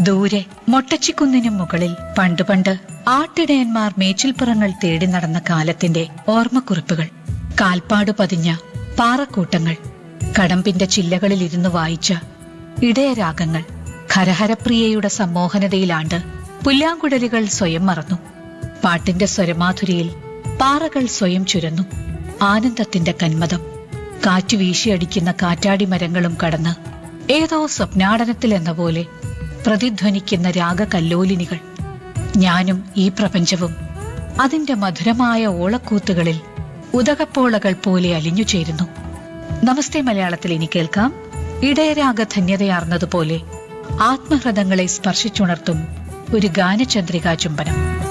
ദൂരെ മൊട്ടച്ചിക്കുന്നിനും മുകളിൽ പണ്ട് പണ്ട് ആട്ടിടയന്മാർ മേച്ചിൽപ്പുറങ്ങൾ തേടി നടന്ന കാലത്തിന്റെ ഓർമ്മക്കുറിപ്പുകൾ കാൽപ്പാട് പതിഞ്ഞ പാറക്കൂട്ടങ്ങൾ കടമ്പിന്റെ ചില്ലകളിൽ ഇരുന്ന് വായിച്ച ഇടയരാഗങ്ങൾ ഹരഹരപ്രിയയുടെ സമ്മോഹനതയിലാണ്ട് പുല്ലാങ്കുഴലുകൾ സ്വയം മറന്നു പാട്ടിന്റെ സ്വരമാധുരിയിൽ പാറകൾ സ്വയം ചുരന്നു ആനന്ദത്തിന്റെ കന്മതം കാറ്റു വീശിയടിക്കുന്ന കാറ്റാടി മരങ്ങളും കടന്ന് ഏതോ സ്വപ്നാടനത്തിൽ എന്ന പോലെ പ്രതിധ്വനിക്കുന്ന രാഗകല്ലോലിനികൾ ഞാനും ഈ പ്രപഞ്ചവും അതിന്റെ മധുരമായ ഓളക്കൂത്തുകളിൽ ഉദകപ്പോളകൾ പോലെ അലിഞ്ഞു ചേരുന്നു നമസ്തേ മലയാളത്തിൽ ഇനി കേൾക്കാം ഇടയരാഗ ധന്യതയാർന്നതുപോലെ ആത്മഹൃദങ്ങളെ സ്പർശിച്ചുണർത്തും ഒരു ഗാനചന്ദ്രികാ ചുംബനം